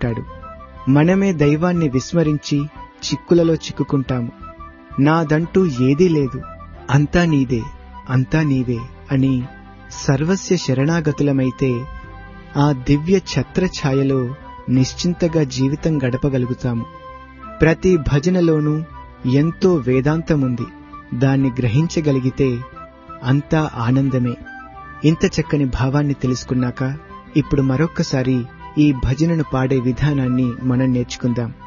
ఉంటాడు మనమే దైవాన్ని విస్మరించి చిక్కులలో చిక్కుకుంటాము నాదంటూ ఏదీ లేదు అంతా నీదే అంతా నీవే అని సర్వస్య శరణాగతులమైతే ఆ దివ్య ఛత్రఛాయలో నిశ్చింతగా జీవితం గడపగలుగుతాము ప్రతి భజనలోనూ ఎంతో వేదాంతముంది దాన్ని గ్రహించగలిగితే అంతా ఆనందమే ఇంత చక్కని భావాన్ని తెలుసుకున్నాక ఇప్పుడు మరొక్కసారి ఈ భజనను పాడే విధానాన్ని మనం నేర్చుకుందాం